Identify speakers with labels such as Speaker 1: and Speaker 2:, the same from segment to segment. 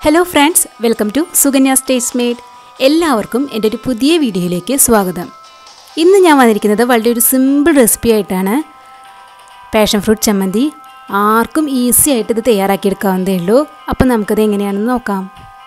Speaker 1: hello friends welcome to Sukanya's taste made എല്ലാവർക്കും എൻ്റെ ഒരു പുതിയ വീഡിയോയിലേക്ക് സ്വാഗതം ഇന്ന് ഞാൻ വന്നിരിക്കുന്നത് വളരെ ഒരു സിമ്പിൾ റെസിപ്പി ആയിട്ടാണ് പാഷൻ ഫ്രൂട്ട് ചമ്മന്തി ആർക്കും ഈസി ആയിട്ട് ഇത് തയ്യാറാക്കിയെടുക്കാവുന്നതേ ഉള്ളൂ അപ്പം നമുക്കത് എങ്ങനെയാണെന്ന് നോക്കാം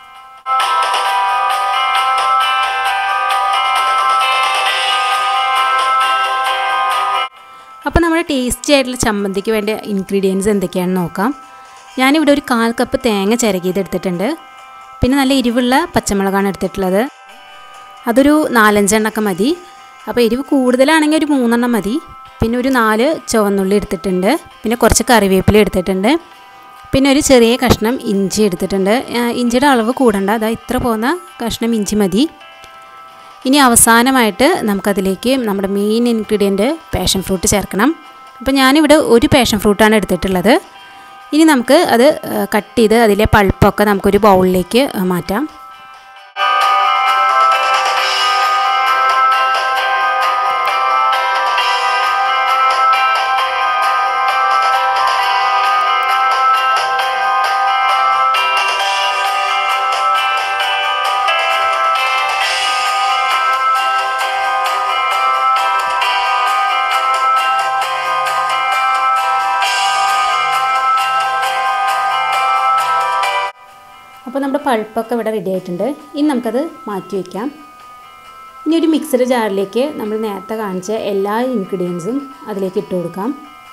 Speaker 1: അപ്പോൾ നമ്മുടെ ടേസ്റ്റി ആയിട്ടുള്ള ചമ്മന്തിക്ക് വേണ്ട ഇൻഗ്രീഡിയൻസ് എന്തൊക്കെയാണെന്ന് നോക്കാം ഞാനിവിടെ ഒരു കാൽ കപ്പ് തേങ്ങ ചിരകിയത് എടുത്തിട്ടുണ്ട് പിന്നെ നല്ല എരിവുള്ള പച്ചമുളകാണ് എടുത്തിട്ടുള്ളത് അതൊരു നാലഞ്ചെണ്ണമൊക്കെ മതി അപ്പോൾ എരിവ് കൂടുതലാണെങ്കിൽ ഒരു മൂന്നെണ്ണം മതി പിന്നെ ഒരു നാല് ചുവന്നുള്ളി എടുത്തിട്ടുണ്ട് പിന്നെ കുറച്ച് കറിവേപ്പില എടുത്തിട്ടുണ്ട് പിന്നെ ഒരു ചെറിയ കഷ്ണം ഇഞ്ചി എടുത്തിട്ടുണ്ട് ഇഞ്ചിയുടെ അളവ് കൂടണ്ട അതാ ഇത്ര പോകുന്ന കഷ്ണം ഇഞ്ചി മതി ഇനി അവസാനമായിട്ട് നമുക്കതിലേക്ക് നമ്മുടെ മെയിൻ ഇൻഗ്രീഡിയൻറ്റ് പാഷൻ ഫ്രൂട്ട് ചേർക്കണം അപ്പോൾ ഞാനിവിടെ ഒരു പാഷൻ ഫ്രൂട്ടാണ് എടുത്തിട്ടുള്ളത് ഇനി നമുക്ക് അത് കട്ട് ചെയ്ത് അതിലെ പൾപ്പൊക്കെ നമുക്കൊരു ബൗളിലേക്ക് മാറ്റാം അപ്പോൾ നമ്മുടെ പൾപ്പൊക്കെ ഇവിടെ റെഡി ആയിട്ടുണ്ട് ഇനി നമുക്കത് മാറ്റി വയ്ക്കാം ഇനി ഒരു മിക്സഡ് ജാറിലേക്ക് നമ്മൾ നേരത്തെ കാണിച്ച എല്ലാ ഇൻഗ്രീഡിയൻസും അതിലേക്ക് ഇട്ട് കൊടുക്കാം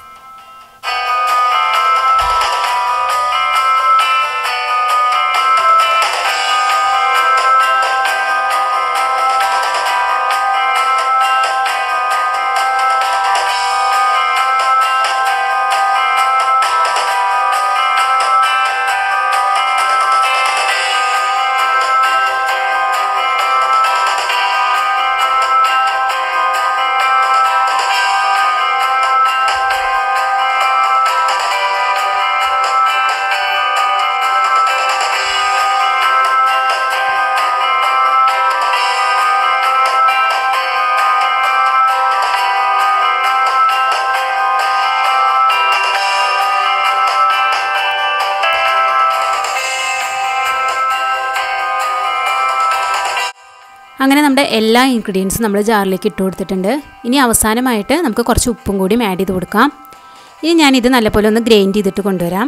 Speaker 1: അങ്ങനെ നമ്മുടെ എല്ലാ ഇൻഗ്രീഡിയൻസും നമ്മൾ ജാറിലേക്ക് ഇട്ട് കൊടുത്തിട്ടുണ്ട് ഇനി അവസാനമായിട്ട് നമുക്ക് കുറച്ച് ഉപ്പും കൂടി ആഡ് ചെയ്ത് കൊടുക്കാം ഇനി ഞാനിത് നല്ലപോലെ ഒന്ന് ഗ്രൈൻഡ് ചെയ്തിട്ട് കൊണ്ടുവരാം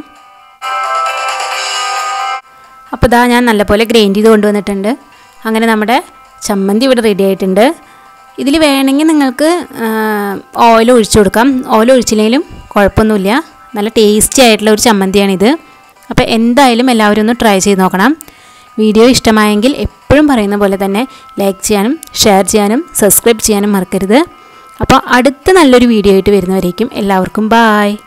Speaker 1: അപ്പോൾ ഇതാ ഞാൻ നല്ലപോലെ ഗ്രൈൻഡ് ചെയ്ത് കൊണ്ടുവന്നിട്ടുണ്ട് അങ്ങനെ നമ്മുടെ ചമ്മന്തി ഇവിടെ റെഡി ആയിട്ടുണ്ട് ഇതിൽ വേണമെങ്കിൽ നിങ്ങൾക്ക് ഓയിൽ ഒഴിച്ചു കൊടുക്കാം ഓയിൽ ഒഴിച്ചില്ലെങ്കിലും കുഴപ്പമൊന്നുമില്ല നല്ല ടേസ്റ്റി ആയിട്ടുള്ള ഒരു ചമ്മന്തിയാണിത് അപ്പോൾ എന്തായാലും എല്ലാവരും ഒന്ന് ട്രൈ ചെയ്ത് നോക്കണം വീഡിയോ ഇഷ്ടമായെങ്കിൽ എപ്പോഴും പറയുന്ന പോലെ തന്നെ ലൈക്ക് ചെയ്യാനും ഷെയർ ചെയ്യാനും സബ്സ്ക്രൈബ് ചെയ്യാനും മറക്കരുത് അപ്പോൾ അടുത്ത നല്ലൊരു വീഡിയോ ആയിട്ട് വരുന്നവരേക്കും എല്ലാവർക്കും ബായ്